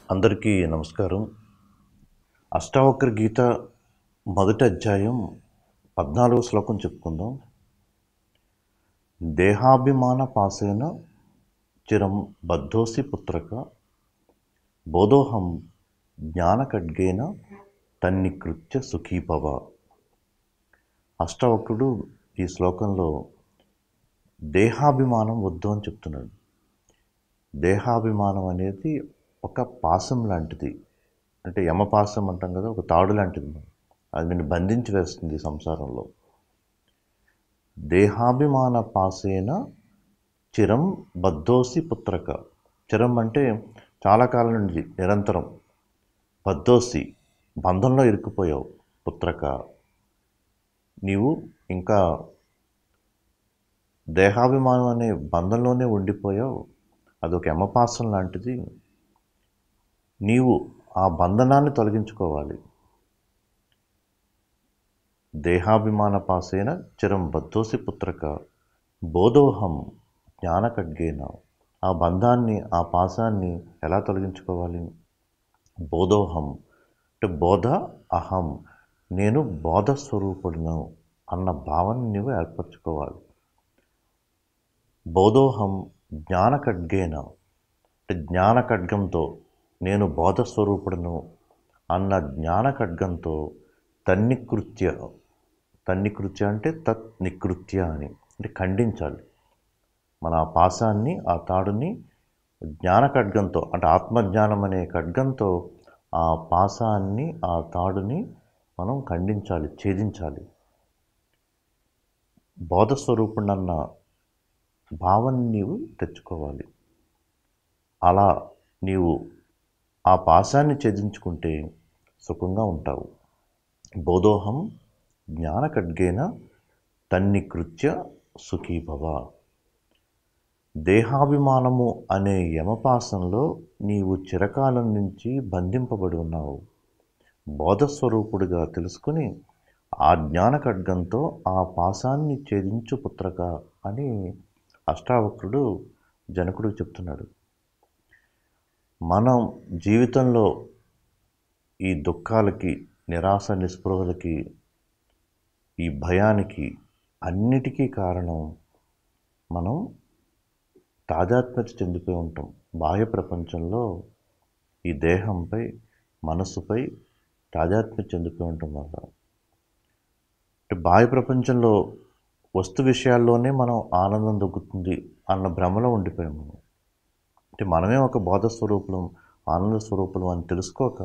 అందరికీ నమస్కారం అష్టావక్ర గీత మొదటి అధ్యాయం పద్నాలుగో శ్లోకం చెప్పుకుందాం దేహాభిమాన పాసేన చిరం బద్ధోసి పుత్రక బోధోహం జ్ఞాన ఖడ్గేన తన్నికృత్య సుఖీభవ అష్టావక్రుడు ఈ శ్లోకంలో దేహాభిమానం వద్దు అని చెప్తున్నాడు దేహాభిమానం అనేది ఒక పాసం లాంటిది అంటే యమపాసం అంటాం కదా ఒక తాడు లాంటిది అది నిన్ను బంధించి వేస్తుంది ఈ సంసారంలో దేహాభిమాన పాసేన చిరం బద్దోసి పుత్రక చిరం అంటే చాలా కాలం నుండి నిరంతరం బద్దోసి బంధంలో ఇరుక్కుపోయావు పుత్రక నీవు ఇంకా దేహాభిమానం అనే బంధంలోనే ఉండిపోయావు అదొక యమపాసం లాంటిది నీవు ఆ బంధనాన్ని తొలగించుకోవాలి దేహాభిమాన పాసేన చిరం బద్దోసి పుత్రక బోధోహం జ్ఞాన ఖడ్గేన ఆ బంధాన్ని ఆ పాసాన్ని ఎలా తొలగించుకోవాలి బోధోహం అంటే బోధ అహం నేను బోధ స్వరూపుడును అన్న భావన నీవు ఏర్పరచుకోవాలి బోధోహం జ్ఞాన ఖడ్గేన అంటే జ్ఞాన ఖడ్గంతో నేను బోధ స్వరూపుడును అన్న జ్ఞాన ఖడ్గంతో తన్నికృత్య తన్నికృత్య అంటే తత్ నికృత్య అని అంటే ఖండించాలి మన ఆ పాసాన్ని ఆ తాడుని జ్ఞాన ఖడ్గంతో అంటే ఆత్మజ్ఞానం అనే ఖడ్గంతో ఆ పాసాన్ని ఆ తాడుని మనం ఖండించాలి ఛేదించాలి బోధస్వరూపుడన్న భావన నీవు తెచ్చుకోవాలి అలా నీవు ఆ పాశాన్ని ఛేదించుకుంటే సుఖంగా ఉంటావు బోధోహం జ్ఞాన ఖడ్గేన తన్నికృత్య సుఖీభవ దేహాభిమానము అనే యమపాసంలో నీవు చిరకాలం నుంచి బంధింపబడి ఉన్నావు బోధస్వరూపుడిగా తెలుసుకుని ఆ జ్ఞాన ఖడ్గంతో ఆ పాసాన్ని ఛేదించు పుత్రక అని అష్టావక్రుడు జనకుడికి చెప్తున్నాడు మనం జీవితంలో ఈ దుఃఖాలకి నిరాశ నిస్పృహలకి ఈ భయానికి అన్నిటికీ కారణం మనం తాదాత్మ్యత చెందిపోయి ఉంటాం బాహ్య ప్రపంచంలో ఈ దేహంపై మనస్సుపై తాదాత్మ్యత చెందిపోయి ఉండటం వల్ల అంటే బాహ్య ప్రపంచంలో వస్తు విషయాల్లోనే మనం ఆనందం దొక్కుతుంది అన్న భ్రమలో ఉండిపోయాం మనం అంటే మనమే ఒక బోధ స్వరూపులం ఆనంద స్వరూపులం అని తెలుసుకోక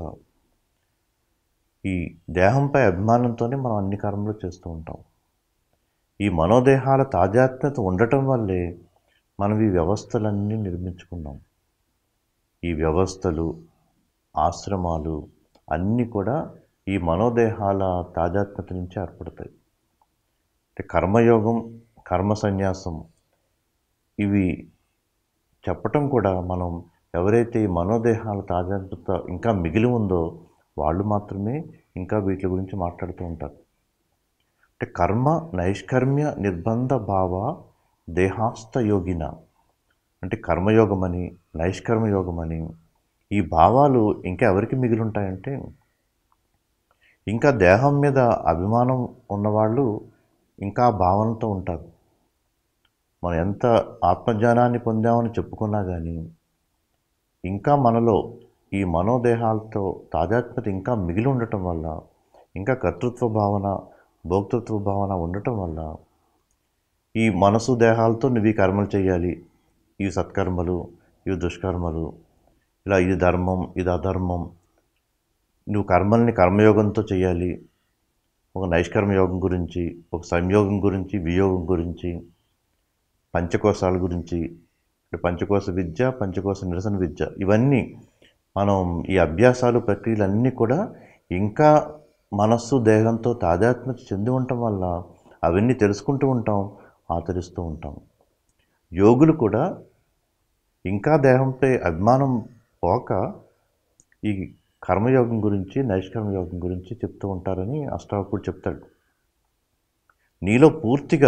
ఈ దేహంపై అభిమానంతోనే మనం అన్ని కర్మలు చేస్తూ ఉంటాం ఈ మనోదేహాల తాజాత్మ్యత ఉండటం వల్లే మనం ఈ వ్యవస్థలన్నీ నిర్మించుకున్నాం ఈ వ్యవస్థలు ఆశ్రమాలు అన్నీ కూడా ఈ మనోదేహాల తాజాత్మ్యత నుంచి ఏర్పడతాయి అంటే కర్మయోగం కర్మ సన్యాసం ఇవి చెప్పటం కూడా మనం ఎవరైతే ఈ మనోదేహాల తాజాత్మత ఇంకా మిగిలి ఉందో వాళ్ళు మాత్రమే ఇంకా వీటి గురించి మాట్లాడుతూ ఉంటారు అంటే కర్మ నైష్కర్మ్య నిర్బంధ భావ దేహాస్థ యోగిన అంటే కర్మయోగమని నైష్కర్మయోగమని ఈ భావాలు ఇంకా ఎవరికి మిగిలి ఉంటాయంటే ఇంకా దేహం మీద అభిమానం ఉన్నవాళ్ళు ఇంకా భావనతో ఉంటారు మనం ఎంత ఆత్మజ్ఞానాన్ని పొందామని చెప్పుకున్నా కానీ ఇంకా మనలో ఈ మనోదేహాలతో తాజాత్మ్యత ఇంకా మిగిలి ఉండటం వల్ల ఇంకా కర్తృత్వ భావన భోక్తృత్వ భావన ఉండటం వల్ల ఈ మనసు దేహాలతో నువ్వు ఈ కర్మలు చేయాలి ఇవి సత్కర్మలు ఇవి దుష్కర్మలు ఇలా ఇది ధర్మం ఇది అధర్మం నువ్వు కర్మల్ని కర్మయోగంతో చేయాలి ఒక నైష్కర్మ యోగం గురించి ఒక సంయోగం గురించి వియోగం గురించి పంచకోశాల గురించి పంచకోశ విద్య పంచకోశ నిరసన విద్య ఇవన్నీ మనం ఈ అభ్యాసాలు ప్రక్రియలన్నీ కూడా ఇంకా మనస్సు దేహంతో తాదాత్మ్యత చెంది ఉండటం వల్ల అవన్నీ తెలుసుకుంటూ ఉంటాం ఆచరిస్తూ ఉంటాం యోగులు కూడా ఇంకా దేహంపై అభిమానం పోక ఈ కర్మయోగం గురించి నైష్కర్మ యోగం గురించి చెప్తూ ఉంటారని అష్టావకుడు చెప్తాడు నీలో పూర్తిగా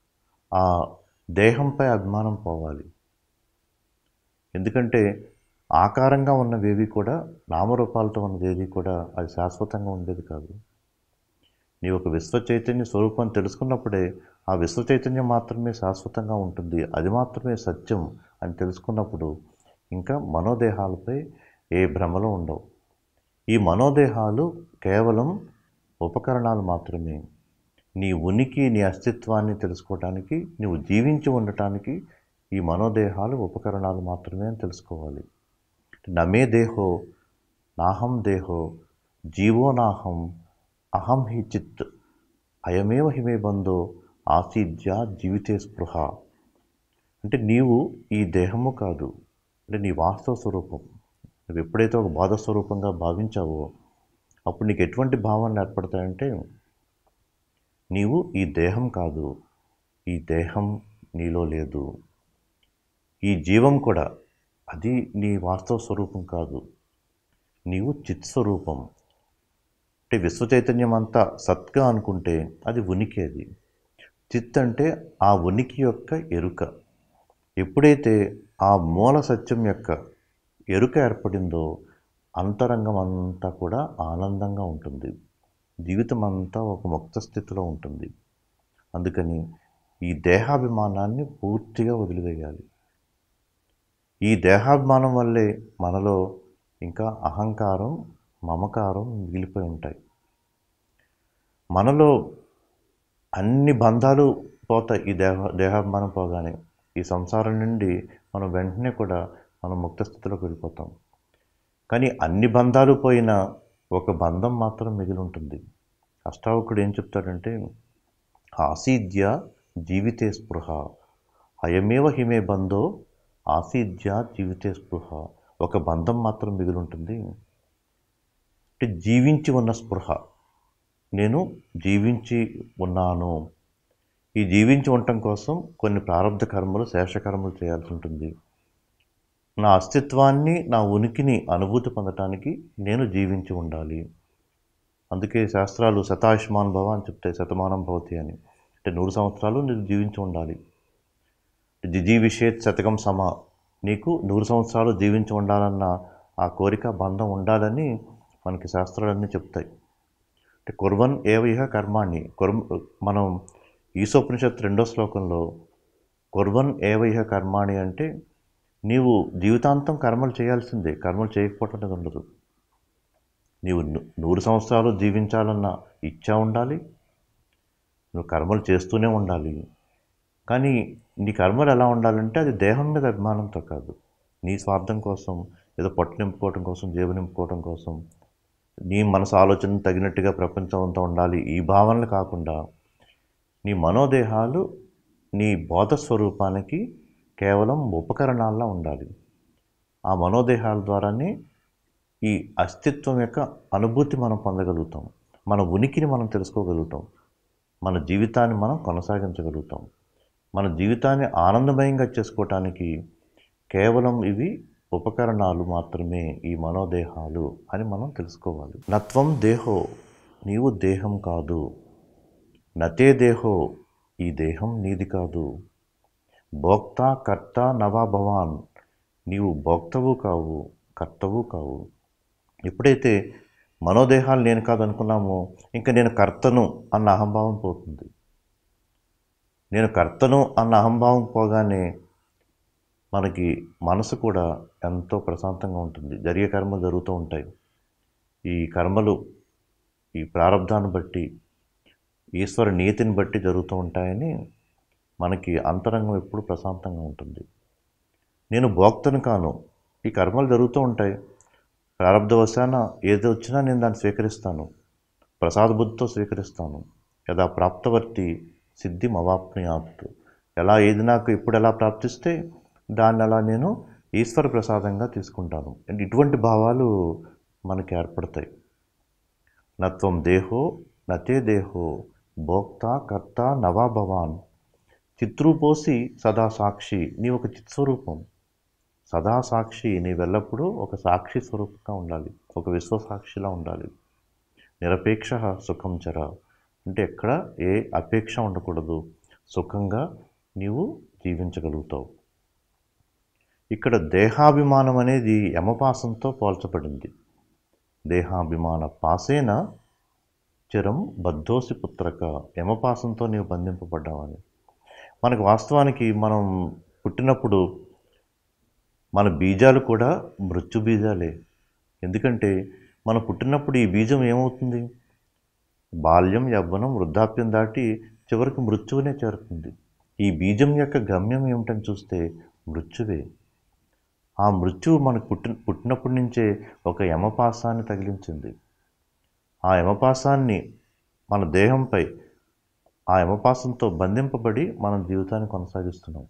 ఆ దేహంపై అభిమానం పోవాలి ఎందుకంటే ఆకారంగా ఉన్నవేవి కూడా నామరూపాలతో ఉన్నది ఏది కూడా అది శాశ్వతంగా ఉండేది కాదు నీ ఒక విశ్వ చైతన్య స్వరూపం తెలుసుకున్నప్పుడే ఆ విశ్వ చైతన్యం మాత్రమే శాశ్వతంగా ఉంటుంది అది మాత్రమే సత్యం అని తెలుసుకున్నప్పుడు ఇంకా మనోదేహాలపై ఏ భ్రమలు ఉండవు ఈ మనోదేహాలు కేవలం ఉపకరణాలు మాత్రమే నీ ఉనికి నీ అస్తిత్వాన్ని తెలుసుకోవటానికి నువ్వు జీవించి ఉండటానికి ఈ మనోదేహాలు ఉపకరణాలు మాత్రమే అని తెలుసుకోవాలి నమే దేహో నాహం దేహో జీవో నాహం అహం హి చిత్ అయమేవ హిమే బంధో ఆసీద్య జీవితే స్పృహ అంటే నీవు ఈ దేహము కాదు అంటే నీ వాస్తవ స్వరూపం నువ్వు ఎప్పుడైతే ఒక బాధ స్వరూపంగా భావించావో అప్పుడు నీకు ఎటువంటి భావనలు ఏర్పడతాయంటే నీవు ఈ దేహం కాదు ఈ దేహం నీలో లేదు ఈ జీవం కూడా అది నీ వాస్తవ స్వరూపం కాదు నీవు చిత్ స్వరూపం అంటే విశ్వ చైతన్యం అంతా సత్గా అనుకుంటే అది ఉనికి అది చిత్ అంటే ఆ ఉనికి యొక్క ఎరుక ఎప్పుడైతే ఆ మూల సత్యం యొక్క ఎరుక ఏర్పడిందో అంతరంగం అంతా కూడా ఆనందంగా ఉంటుంది జీవితం అంతా ఒక ముక్త స్థితిలో ఉంటుంది అందుకని ఈ దేహాభిమానాన్ని పూర్తిగా వదిలివేయాలి ఈ దేహాభిమానం వల్లే మనలో ఇంకా అహంకారం మమకారం మిగిలిపోయి ఉంటాయి మనలో అన్ని బంధాలు పోతాయి ఈ దేహ దేహాభిమానం పోగానే ఈ సంసారం నుండి మనం వెంటనే కూడా మనం ముక్త స్థితిలోకి వెళ్ళిపోతాం కానీ అన్ని బంధాలు పోయినా ఒక బంధం మాత్రం మిగిలి ఉంటుంది అష్టావకుడు ఏం చెప్తాడంటే ఆసీద్య జీవితే స్పృహ అయమేవ హిమే బంధో ఆసీద్య జీవితే స్పృహ ఒక బంధం మాత్రం మిగిలి ఉంటుంది అంటే జీవించి ఉన్న స్పృహ నేను జీవించి ఉన్నాను ఈ జీవించి ఉండటం కోసం కొన్ని ప్రారంభ కర్మలు శేషకర్మలు చేయాల్సి ఉంటుంది నా అస్తిత్వాన్ని నా ఉనికిని అనుభూతి పొందటానికి నేను జీవించి ఉండాలి అందుకే శాస్త్రాలు శతాయుష్మాన్ భవ అని చెప్తాయి శతమానం భవతి అని అంటే నూరు సంవత్సరాలు నేను జీవించి ఉండాలి జిజీవిషేత్ శతకం సమ నీకు నూరు సంవత్సరాలు జీవించి ఉండాలన్న ఆ కోరిక బంధం ఉండాలని మనకి శాస్త్రాలన్నీ చెప్తాయి అంటే కుర్వన్ ఏవైహ కర్మాణి కుర్ మనం ఈశోపనిషత్ రెండో శ్లోకంలో కుర్వన్ ఏవైహ కర్మాణి అంటే నీవు జీవితాంతం కర్మలు చేయాల్సిందే కర్మలు చేయకపోవటం అనేది ఉండదు నీవు ను- నూరు సంవత్సరాలు జీవించాలన్న ఇచ్చ ఉండాలి నువ్వు కర్మలు చేస్తూనే ఉండాలి కానీ నీ కర్మలు ఎలా ఉండాలంటే అది దేహం మీద అభిమానంతో కాదు నీ స్వార్థం కోసం ఏదో పొట్ట నింపుకోవడం కోసం జేబు నింపుకోవడం కోసం నీ మనసు ఆలోచన తగినట్టుగా ప్రపంచం అంతా ఉండాలి ఈ భావనలు కాకుండా నీ మనోదేహాలు నీ బోధ స్వరూపానికి కేవలం ఉపకరణాల్లో ఉండాలి ఆ మనోదేహాల ద్వారానే ఈ అస్తిత్వం యొక్క అనుభూతి మనం పొందగలుగుతాం మన ఉనికిని మనం తెలుసుకోగలుగుతాం మన జీవితాన్ని మనం కొనసాగించగలుగుతాం మన జీవితాన్ని ఆనందమయంగా చేసుకోవటానికి కేవలం ఇవి ఉపకరణాలు మాత్రమే ఈ మనోదేహాలు అని మనం తెలుసుకోవాలి నత్వం దేహో నీవు దేహం కాదు నతే దేహో ఈ దేహం నీది కాదు భోక్త కర్త నవా భవాన్ నీవు భోక్తవు కావు కర్తవు కావు ఎప్పుడైతే మనోదేహాలు నేను కాదనుకున్నామో ఇంకా నేను కర్తను అన్న అహంభావం పోతుంది నేను కర్తను అన్న అహంభావం పోగానే మనకి మనసు కూడా ఎంతో ప్రశాంతంగా ఉంటుంది జరిగే కర్మలు జరుగుతూ ఉంటాయి ఈ కర్మలు ఈ ప్రారంధాన్ని బట్టి ఈశ్వర నీతిని బట్టి జరుగుతూ ఉంటాయని మనకి అంతరంగం ఎప్పుడు ప్రశాంతంగా ఉంటుంది నేను భోక్తను కాను ఈ కర్మలు జరుగుతూ ఉంటాయి ప్రారంధవశాన ఏది వచ్చినా నేను దాన్ని స్వీకరిస్తాను ప్రసాద బుద్ధితో స్వీకరిస్తాను యథా ప్రాప్తవర్తి సిద్ధి మవాప్నుయాత్ ఎలా ఏది నాకు ఇప్పుడు ఎలా ప్రాప్తిస్తే దాన్ని అలా నేను ఈశ్వర ప్రసాదంగా తీసుకుంటాను అంటే ఇటువంటి భావాలు మనకి ఏర్పడతాయి నత్వం దేహో నతే దేహో భోక్త కర్త నవా భవాన్ చిత్రూపోసి సదా సాక్షి నీ ఒక చిత్స్వరూపం సదా సాక్షి నీవెల్లప్పుడూ ఒక సాక్షి స్వరూపంగా ఉండాలి ఒక విశ్వసాక్షిలా ఉండాలి నిరపేక్ష సుఖం చర అంటే ఎక్కడ ఏ అపేక్ష ఉండకూడదు సుఖంగా నీవు జీవించగలుగుతావు ఇక్కడ దేహాభిమానం అనేది యమపాసంతో పోల్చబడింది దేహాభిమాన పాసేన చిరం బద్ధోసి పుత్రక యమపాసంతో నీవు బంధింపబడ్డావని మనకు వాస్తవానికి మనం పుట్టినప్పుడు మన బీజాలు కూడా మృత్యు బీజాలే ఎందుకంటే మనం పుట్టినప్పుడు ఈ బీజం ఏమవుతుంది బాల్యం యవ్వనం వృద్ధాప్యం దాటి చివరికి మృత్యువునే చేరుతుంది ఈ బీజం యొక్క గమ్యం ఏమిటని చూస్తే మృత్యువే ఆ మృత్యువు మనకు పుట్టి పుట్టినప్పటి నుంచే ఒక యమపాసాన్ని తగిలించింది ఆ యమపాసాన్ని మన దేహంపై ఆ యమపాసంతో బంధింపబడి మన జీవితాన్ని కొనసాగిస్తున్నాం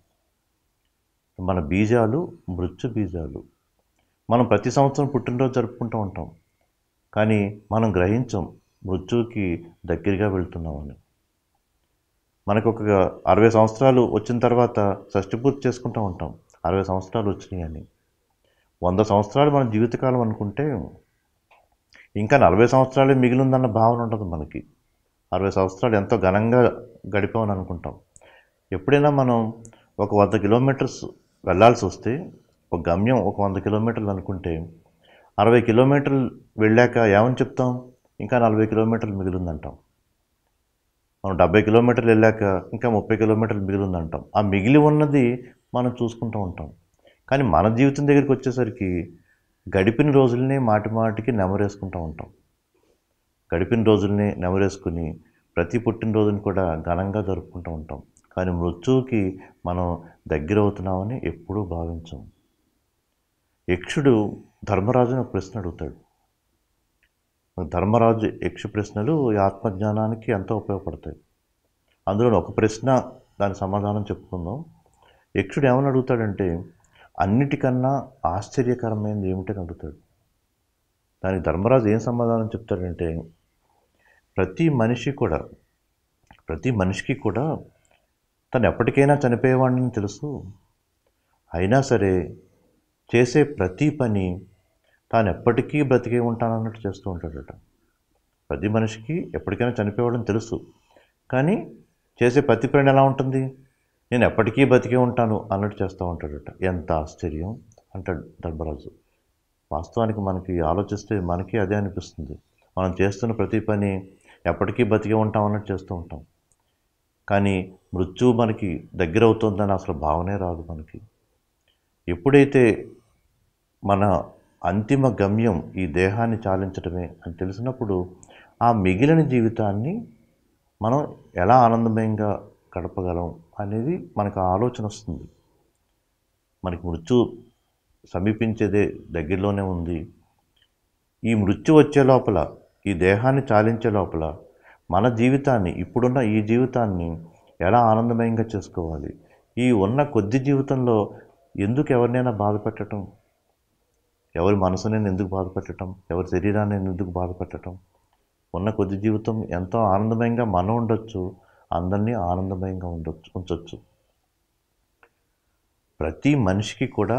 మన బీజాలు మృత్యు బీజాలు మనం ప్రతి సంవత్సరం పుట్టినరోజు జరుపుకుంటూ ఉంటాం కానీ మనం గ్రహించం మృత్యువుకి దగ్గరగా వెళ్తున్నామని మనకు ఒక అరవై సంవత్సరాలు వచ్చిన తర్వాత షష్టి పూర్తి చేసుకుంటూ ఉంటాం అరవై సంవత్సరాలు వచ్చినాయి అని వంద సంవత్సరాలు మన జీవితకాలం అనుకుంటే ఇంకా నలభై సంవత్సరాలే మిగిలిందన్న భావన ఉండదు మనకి అరవై సంవత్సరాలు ఎంతో ఘనంగా గడిపామని అనుకుంటాం ఎప్పుడైనా మనం ఒక వంద కిలోమీటర్స్ వెళ్ళాల్సి వస్తే ఒక గమ్యం ఒక వంద కిలోమీటర్లు అనుకుంటే అరవై కిలోమీటర్లు వెళ్ళాక ఏమని చెప్తాం ఇంకా నలభై కిలోమీటర్లు మిగిలిందంటాం మనం డెబ్బై కిలోమీటర్లు వెళ్ళాక ఇంకా ముప్పై కిలోమీటర్లు మిగిలిందంటాం ఆ మిగిలి ఉన్నది మనం చూసుకుంటూ ఉంటాం కానీ మన జీవితం దగ్గరికి వచ్చేసరికి గడిపిన రోజులనే మాటి మాటికి నెమరేసుకుంటూ ఉంటాం గడిపిన రోజుల్ని నెమరేసుకుని ప్రతి పుట్టినరోజుని కూడా ఘనంగా జరుపుకుంటూ ఉంటాం కానీ మృత్యువుకి మనం దగ్గర అవుతున్నామని ఎప్పుడూ భావించాం యక్షుడు ధర్మరాజుని ఒక ప్రశ్న అడుగుతాడు ధర్మరాజు యక్ష ప్రశ్నలు ఈ ఆత్మజ్ఞానానికి ఎంతో ఉపయోగపడతాయి అందులో ఒక ప్రశ్న దాని సమాధానం చెప్పుకుందాం యక్షుడు ఏమని అడుగుతాడంటే అన్నిటికన్నా ఆశ్చర్యకరమైనది ఏమిటని అడుగుతాడు దానికి ధర్మరాజు ఏం సమాధానం చెప్తాడంటే ప్రతి మనిషి కూడా ప్రతి మనిషికి కూడా తను ఎప్పటికైనా చనిపోయేవాడిని తెలుసు అయినా సరే చేసే ప్రతి పని తాను ఎప్పటికీ బ్రతికే ఉంటానన్నట్టు చేస్తూ ఉంటాడట ప్రతి మనిషికి ఎప్పటికైనా చనిపోవాలని తెలుసు కానీ చేసే ప్రతి పని ఎలా ఉంటుంది నేను ఎప్పటికీ బతికే ఉంటాను అన్నట్టు చేస్తూ ఉంటాడట ఎంత ఆశ్చర్యం అంటాడు ధర్మరాజు వాస్తవానికి మనకి ఆలోచిస్తే మనకి అదే అనిపిస్తుంది మనం చేస్తున్న ప్రతి పని ఎప్పటికీ బతికే ఉంటాం అన్నట్టు చేస్తూ ఉంటాం కానీ మృత్యువు మనకి దగ్గర అవుతుందని అసలు భావనే రాదు మనకి ఎప్పుడైతే మన అంతిమ గమ్యం ఈ దేహాన్ని చాలించడమే అని తెలిసినప్పుడు ఆ మిగిలిన జీవితాన్ని మనం ఎలా ఆనందమయంగా గడపగలం అనేది మనకు ఆ ఆలోచన వస్తుంది మనకి మృత్యు సమీపించేదే దగ్గరలోనే ఉంది ఈ మృత్యు వచ్చే లోపల ఈ దేహాన్ని చాలించే లోపల మన జీవితాన్ని ఇప్పుడున్న ఈ జీవితాన్ని ఎలా ఆనందమయంగా చేసుకోవాలి ఈ ఉన్న కొద్ది జీవితంలో ఎందుకు ఎవరినైనా బాధ పెట్టడం ఎవరి మనసునైనా ఎందుకు బాధ పెట్టడం ఎవరి శరీరాన్ని ఎందుకు బాధ పెట్టడం ఉన్న కొద్ది జీవితం ఎంతో ఆనందమయంగా మనం ఉండొచ్చు అందరినీ ఆనందమయంగా ఉండొచ్చు ఉంచవచ్చు ప్రతి మనిషికి కూడా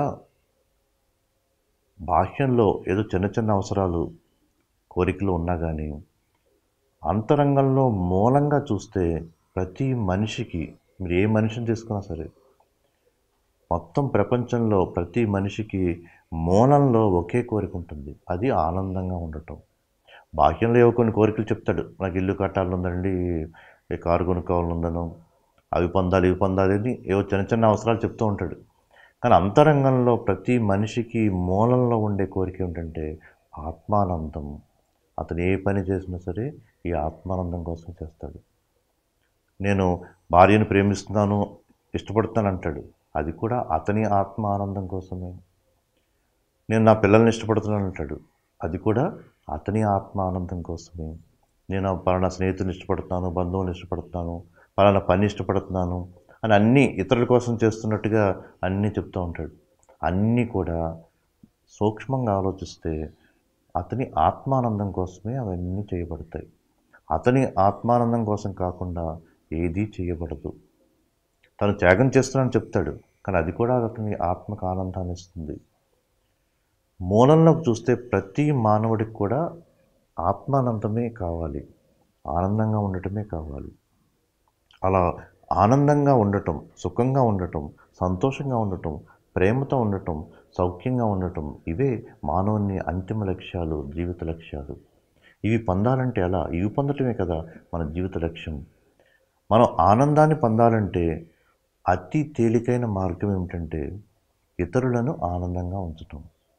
బాహ్యంలో ఏదో చిన్న చిన్న అవసరాలు కోరికలు ఉన్నా కానీ అంతరంగంలో మూలంగా చూస్తే ప్రతి మనిషికి మీరు ఏ మనిషిని తీసుకున్నా సరే మొత్తం ప్రపంచంలో ప్రతి మనిషికి మూలంలో ఒకే కోరిక ఉంటుంది అది ఆనందంగా ఉండటం బాహ్యంలో ఏవో కొన్ని కోరికలు చెప్తాడు నాకు ఇల్లు కట్టాలనుందండి ఈ కారు కొనుక్కోవాలనుందను అవి పొందాలి ఇవి పొందాలి అని ఏవో చిన్న చిన్న అవసరాలు చెప్తూ ఉంటాడు కానీ అంతరంగంలో ప్రతి మనిషికి మూలంలో ఉండే కోరిక ఏమిటంటే ఆత్మానందం అతను ఏ పని చేసినా సరే ఈ ఆత్మానందం కోసం చేస్తాడు నేను భార్యను ప్రేమిస్తున్నాను ఇష్టపడుతాను అంటాడు అది కూడా అతని ఆత్మ ఆనందం కోసమే నేను నా పిల్లల్ని ఇష్టపడుతున్నాను అంటాడు అది కూడా అతని ఆత్మ ఆనందం కోసమే నేను పలానా స్నేహితుని ఇష్టపడుతున్నాను బంధువుని ఇష్టపడుతున్నాను పలానా పని ఇష్టపడుతున్నాను అని అన్నీ ఇతరుల కోసం చేస్తున్నట్టుగా అన్నీ చెప్తూ ఉంటాడు అన్నీ కూడా సూక్ష్మంగా ఆలోచిస్తే అతని ఆత్మానందం కోసమే అవన్నీ చేయబడతాయి అతని ఆత్మానందం కోసం కాకుండా ఏదీ చేయబడదు తను త్యాగం చేస్తున్నానని చెప్తాడు కానీ అది కూడా అతని ఆత్మకు ఆనందాన్ని ఇస్తుంది మూలంలోకి చూస్తే ప్రతి మానవుడికి కూడా ఆత్మానందమే కావాలి ఆనందంగా ఉండటమే కావాలి అలా ఆనందంగా ఉండటం సుఖంగా ఉండటం సంతోషంగా ఉండటం ప్రేమతో ఉండటం సౌఖ్యంగా ఉండటం ఇవే మానవుని అంతిమ లక్ష్యాలు జీవిత లక్ష్యాలు ఇవి పొందాలంటే ఎలా ఇవి పొందటమే కదా మన జీవిత లక్ష్యం మనం ఆనందాన్ని పొందాలంటే అతి తేలికైన మార్గం ఏమిటంటే ఇతరులను ఆనందంగా ఉంచటం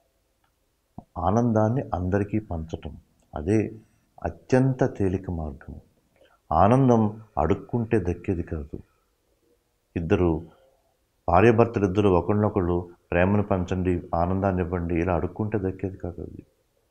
ఆనందాన్ని అందరికీ పంచటం అదే అత్యంత తేలిక మార్గం ఆనందం అడుక్కుంటే దక్కేది కాదు ఇద్దరు భార్యాభర్తలు ఇద్దరు ఒకరినొకళ్ళు ప్రేమను పంచండి ఆనందాన్ని ఇవ్వండి ఇలా అడుక్కుంటే దక్కేది కాదు అది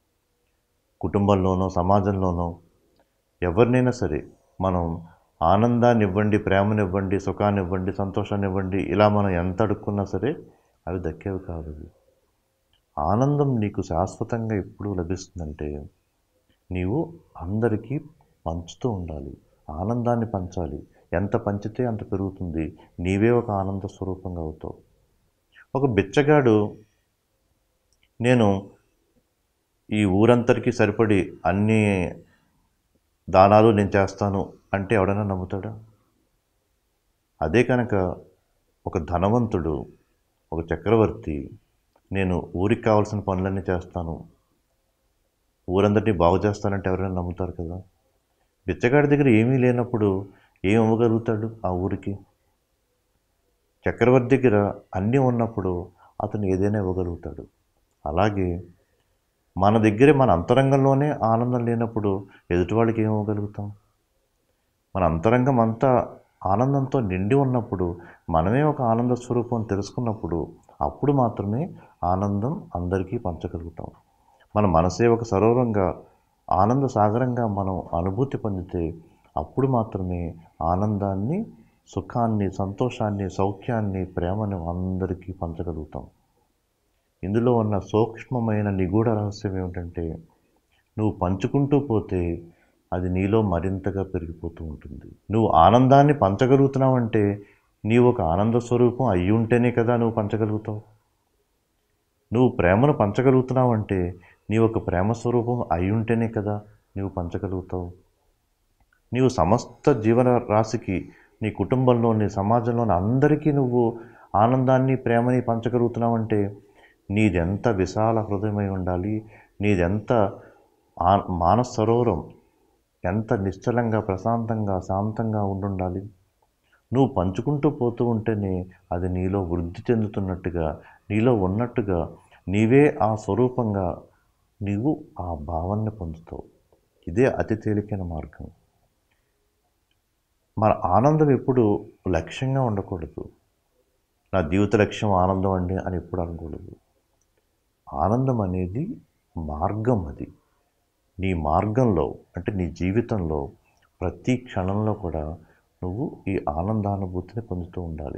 కుటుంబంలోనో సమాజంలోనో ఎవరినైనా సరే మనం ఆనందాన్ని ఇవ్వండి ప్రేమనివ్వండి సుఖాన్ని ఇవ్వండి సంతోషాన్ని ఇవ్వండి ఇలా మనం ఎంత అడుక్కున్నా సరే అవి దక్కేవి కాదు అవి ఆనందం నీకు శాశ్వతంగా ఎప్పుడు లభిస్తుందంటే నీవు అందరికీ పంచుతూ ఉండాలి ఆనందాన్ని పంచాలి ఎంత పంచితే అంత పెరుగుతుంది నీవే ఒక ఆనంద స్వరూపంగా అవుతావు ఒక బిచ్చగాడు నేను ఈ ఊరంతరికి సరిపడి అన్ని దానాలు నేను చేస్తాను అంటే ఎవడైనా నమ్ముతాడా అదే కనుక ఒక ధనవంతుడు ఒక చక్రవర్తి నేను ఊరికి కావాల్సిన పనులన్నీ చేస్తాను ఊరందరినీ బాగు చేస్తానంటే ఎవరైనా నమ్ముతారు కదా బిచ్చగాడి దగ్గర ఏమీ లేనప్పుడు ఏం ఇవ్వగలుగుతాడు ఆ ఊరికి చక్రవర్తి దగ్గర అన్నీ ఉన్నప్పుడు అతను ఏదైనా ఇవ్వగలుగుతాడు అలాగే మన దగ్గరే మన అంతరంగంలోనే ఆనందం లేనప్పుడు ఎదుటివాళ్ళకి ఏం ఇవ్వగలుగుతాం మన అంతరంగం అంతా ఆనందంతో నిండి ఉన్నప్పుడు మనమే ఒక ఆనంద స్వరూపం తెలుసుకున్నప్పుడు అప్పుడు మాత్రమే ఆనందం అందరికీ పంచగలుగుతాం మన మనసే ఒక సరోవరంగా ఆనంద సాగరంగా మనం అనుభూతి పొందితే అప్పుడు మాత్రమే ఆనందాన్ని సుఖాన్ని సంతోషాన్ని సౌఖ్యాన్ని ప్రేమను అందరికీ పంచగలుగుతాం ఇందులో ఉన్న సూక్ష్మమైన నిగూఢ రహస్యం ఏమిటంటే నువ్వు పంచుకుంటూ పోతే అది నీలో మరింతగా పెరిగిపోతూ ఉంటుంది నువ్వు ఆనందాన్ని పంచగలుగుతున్నావంటే నీవు ఒక ఆనంద స్వరూపం అయి ఉంటేనే కదా నువ్వు పంచగలుగుతావు నువ్వు ప్రేమను పంచగలుగుతున్నావంటే నీవు ఒక ప్రేమ స్వరూపం అయి ఉంటేనే కదా నీవు పంచగలుగుతావు నీవు సమస్త జీవన రాశికి నీ కుటుంబంలోని సమాజంలోని అందరికీ నువ్వు ఆనందాన్ని ప్రేమని పంచగలుగుతున్నావంటే నీదెంత విశాల హృదయమై ఉండాలి నీదెంత ఆ మానస సరోవరం ఎంత నిశ్చలంగా ప్రశాంతంగా శాంతంగా ఉండుండాలి నువ్వు పంచుకుంటూ పోతూ ఉంటేనే అది నీలో వృద్ధి చెందుతున్నట్టుగా నీలో ఉన్నట్టుగా నీవే ఆ స్వరూపంగా నీవు ఆ భావాన్ని పొందుతావు ఇదే అతి తేలికైన మార్గం మన ఆనందం ఎప్పుడు లక్ష్యంగా ఉండకూడదు నా జీవిత లక్ష్యం ఆనందం అండి అని ఎప్పుడు అనకూడదు ఆనందం అనేది మార్గం అది నీ మార్గంలో అంటే నీ జీవితంలో ప్రతి క్షణంలో కూడా నువ్వు ఈ ఆనందానుభూతిని పొందుతూ ఉండాలి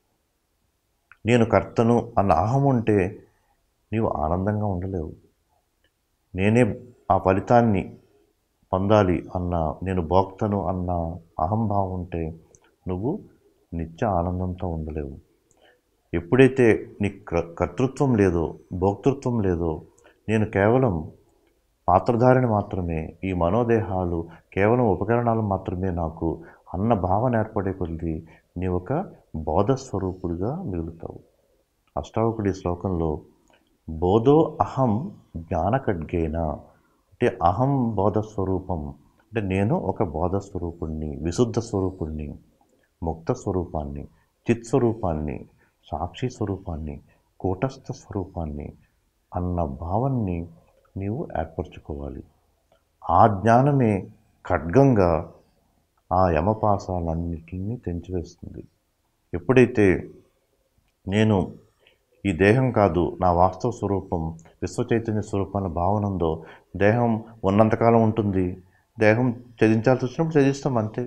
నేను కర్తను అన్న అహం ఉంటే నీవు ఆనందంగా ఉండలేవు నేనే ఆ ఫలితాన్ని పొందాలి అన్న నేను భోక్తను అన్న అహంభావం ఉంటే నువ్వు నిత్య ఆనందంతో ఉండలేవు ఎప్పుడైతే నీ కర్- కర్తృత్వం లేదో భోక్తృత్వం లేదో నేను కేవలం పాత్రధారిని మాత్రమే ఈ మనోదేహాలు కేవలం ఉపకరణాలు మాత్రమే నాకు అన్న భావన ఏర్పడే కొద్దీ నీ ఒక బోధస్వరూపుడిగా మిగులుతావు అష్టావకుడి శ్లోకంలో బోధో అహం జ్ఞానఖడ్గేన అంటే అహం బోధస్వరూపం అంటే నేను ఒక బోధస్వరూపుణ్ణి విశుద్ధ స్వరూపుణ్ణి ముక్త స్వరూపాన్ని చిత్ స్వరూపాన్ని సాక్షి స్వరూపాన్ని కూటస్థ స్వరూపాన్ని అన్న భావాన్ని నీవు ఏర్పరచుకోవాలి ఆ జ్ఞానమే ఖడ్గంగా ఆ యమపాసాలన్నిటినీ తెంచివేస్తుంది ఎప్పుడైతే నేను ఈ దేహం కాదు నా వాస్తవ స్వరూపం విశ్వ చైతన్య స్వరూపం అన్న భావన ఉందో దేహం ఉన్నంతకాలం ఉంటుంది దేహం త్యజించాల్సి వచ్చినప్పుడు త్యజిస్తాం అంతే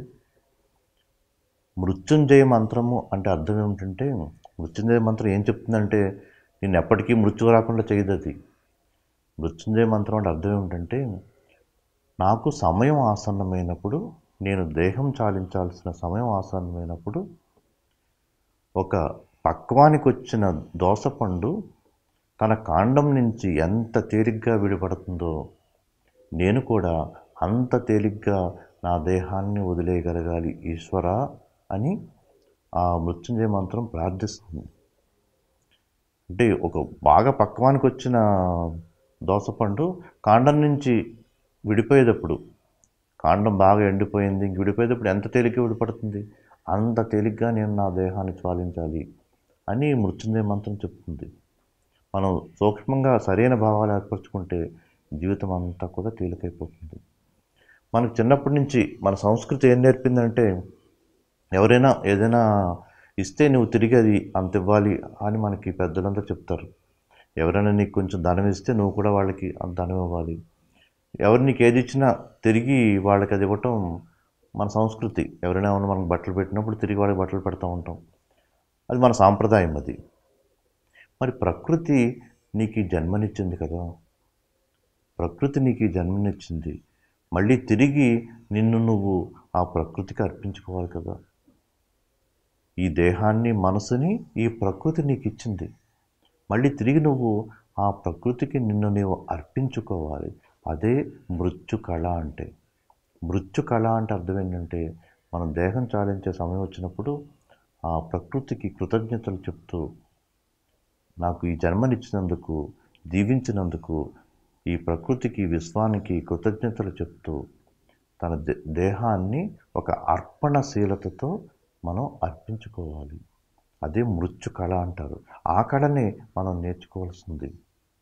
మృత్యుంజయ మంత్రము అంటే అర్థం ఏమిటంటే మృత్యుంజయ మంత్రం ఏం చెప్తుందంటే నేను ఎప్పటికీ మృత్యు రాకుండా చేయదు అది మృత్యుంజయ మంత్రం అంటే అర్థం ఏమిటంటే నాకు సమయం ఆసన్నమైనప్పుడు నేను దేహం చాలించాల్సిన సమయం ఆసన్నమైనప్పుడు ఒక పక్వానికి వచ్చిన దోసపండు తన కాండం నుంచి ఎంత తేలిగ్గా విడిపడుతుందో నేను కూడా అంత తేలిగ్గా నా దేహాన్ని వదిలేయగలగాలి ఈశ్వర అని ఆ మృత్యుంజయ మంత్రం ప్రార్థిస్తుంది అంటే ఒక బాగా పక్వానికి వచ్చిన దోసపండు కాండం నుంచి విడిపోయేటప్పుడు కాండం బాగా ఎండిపోయింది ఇంక విడిపోయేటప్పుడు ఎంత తేలిక విడిపడుతుంది అంత తేలిగ్గా నేను నా దేహాన్ని జ్వాలించాలి అని మృత్యుంజయ మంత్రం చెప్తుంది మనం సూక్ష్మంగా సరైన భావాలు ఏర్పరచుకుంటే జీవితం అంతా కూడా తేలికైపోతుంది మనకు చిన్నప్పటి నుంచి మన సంస్కృతి ఏం నేర్పిందంటే ఎవరైనా ఏదైనా ఇస్తే నువ్వు తిరిగి అది అంత ఇవ్వాలి అని మనకి పెద్దలంతా చెప్తారు ఎవరైనా నీకు కొంచెం ధనం ఇస్తే నువ్వు కూడా వాళ్ళకి అంత ధనం ఇవ్వాలి ఎవరు నీకు ఏది ఇచ్చినా తిరిగి వాళ్ళకి అది ఇవ్వటం మన సంస్కృతి ఎవరైనా ఏమైనా మనకు బట్టలు పెట్టినప్పుడు తిరిగి వాళ్ళకి బట్టలు పెడతా ఉంటాం అది మన సాంప్రదాయం అది మరి ప్రకృతి నీకు ఈ జన్మనిచ్చింది కదా ప్రకృతి నీకు ఈ జన్మనిచ్చింది మళ్ళీ తిరిగి నిన్ను నువ్వు ఆ ప్రకృతికి అర్పించుకోవాలి కదా ఈ దేహాన్ని మనసుని ఈ ప్రకృతి నీకు ఇచ్చింది మళ్ళీ తిరిగి నువ్వు ఆ ప్రకృతికి నిన్ను నీవు అర్పించుకోవాలి అదే మృత్యు కళ అంటే మృత్యు కళ అంటే అర్థం ఏంటంటే మనం దేహం చాలించే సమయం వచ్చినప్పుడు ఆ ప్రకృతికి కృతజ్ఞతలు చెప్తూ నాకు ఈ జన్మనిచ్చినందుకు దీవించినందుకు ఈ ప్రకృతికి విశ్వానికి కృతజ్ఞతలు చెప్తూ తన దే దేహాన్ని ఒక అర్పణశీలతతో మనం అర్పించుకోవాలి అదే మృత్యు కళ అంటారు ఆ కళని మనం నేర్చుకోవాల్సింది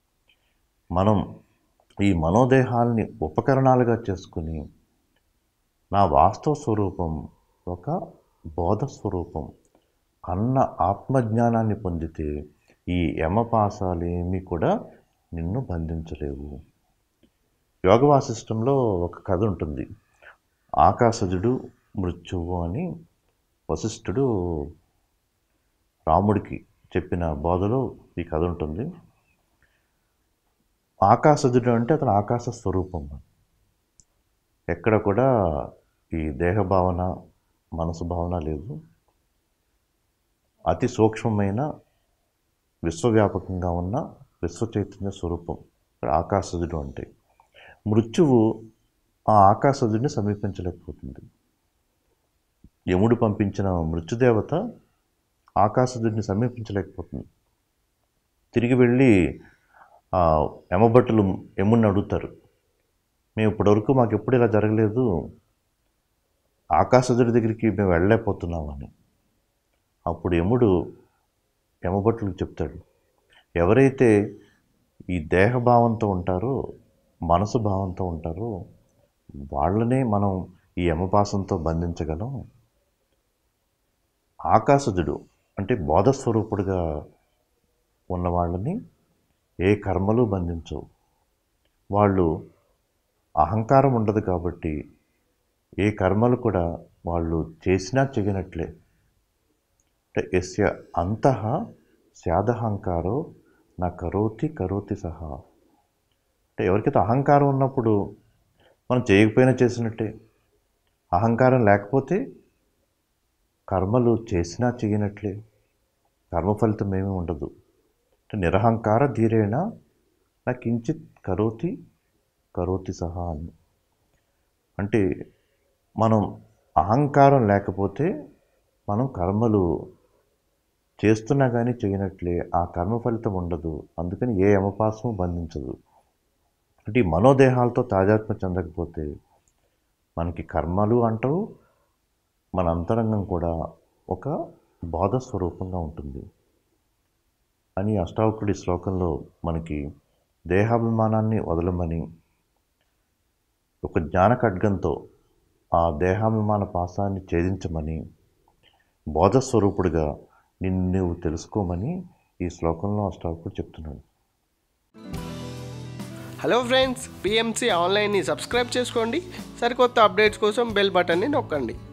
మనం ఈ మనోదేహాల్ని ఉపకరణాలుగా చేసుకుని నా వాస్తవ స్వరూపం ఒక బోధ స్వరూపం అన్న ఆత్మజ్ఞానాన్ని పొందితే ఈ యమపాసాలు ఏమీ కూడా నిన్ను బంధించలేవు యోగ వాసిష్టంలో ఒక కథ ఉంటుంది ఆకాశజుడు మృత్యువు అని వశిష్ఠుడు రాముడికి చెప్పిన బోధలో ఈ కథ ఉంటుంది ఆకాశజుడు అంటే అతను ఆకాశ స్వరూపం ఎక్కడ కూడా ఈ దేహ భావన మనసు భావన లేదు అతి సూక్ష్మమైన విశ్వవ్యాపకంగా ఉన్న విశ్వ చైతన్య స్వరూపం ఇక్కడ ఆకాశజుడు అంటే మృత్యువు ఆ ఆకాశజుడిని సమీపించలేకపోతుంది యముడు పంపించిన మృత్యుదేవత ఆకాశజుడిని సమీపించలేకపోతుంది తిరిగి వెళ్ళి ఆ యమభట్టులు యముడిని అడుగుతారు మేము ఇప్పటివరకు మాకు ఎప్పుడు ఇలా జరగలేదు ఆకాశజుడి దగ్గరికి మేము వెళ్ళలేకపోతున్నామని అప్పుడు యముడు యమభట్టులకు చెప్తాడు ఎవరైతే ఈ దేహభావంతో ఉంటారో మనసు భావంతో ఉంటారో వాళ్ళనే మనం ఈ యమపాసంతో బంధించగలం ఆకాశజుడు అంటే బోధస్వరూపుడుగా ఉన్న వాళ్ళని ఏ కర్మలు బంధించవు వాళ్ళు అహంకారం ఉండదు కాబట్టి ఏ కర్మలు కూడా వాళ్ళు చేసినా చెగినట్లే అంటే ఎస్య అంతః స్యాదహంకారో నా కరోతి కరోతి సహా అంటే ఎవరికైతే అహంకారం ఉన్నప్పుడు మనం చేయకపోయినా చేసినట్టే అహంకారం లేకపోతే కర్మలు చేసినా చేయనట్లే కర్మ ఫలితం ఏమీ ఉండదు అంటే నిరహంకార ధీరేణ నా కించిత్ కరోతి కరోతి సహా అని అంటే మనం అహంకారం లేకపోతే మనం కర్మలు చేస్తున్నా కానీ చేయనట్లే ఆ కర్మ ఫలితం ఉండదు అందుకని ఏ యమపాసము బంధించదు అంటే ఈ మనోదేహాలతో తాజాత్మ చెందకపోతే మనకి కర్మలు అంటవు మన అంతరంగం కూడా ఒక బోధ స్వరూపంగా ఉంటుంది అని అష్టావకుడి శ్లోకంలో మనకి దేహాభిమానాన్ని వదలమని ఒక జ్ఞాన ఖడ్గంతో ఆ దేహాభిమాన పాసాన్ని ఛేదించమని బోధస్వరూపుడిగా నిన్ను నువ్వు తెలుసుకోమని ఈ శ్లోకంలో అష్టావకుడు చెప్తున్నాడు హలో ఫ్రెండ్స్ పిఎంసి ఆన్లైన్ని సబ్స్క్రైబ్ చేసుకోండి సరికొత్త అప్డేట్స్ కోసం బెల్ బటన్ని నొక్కండి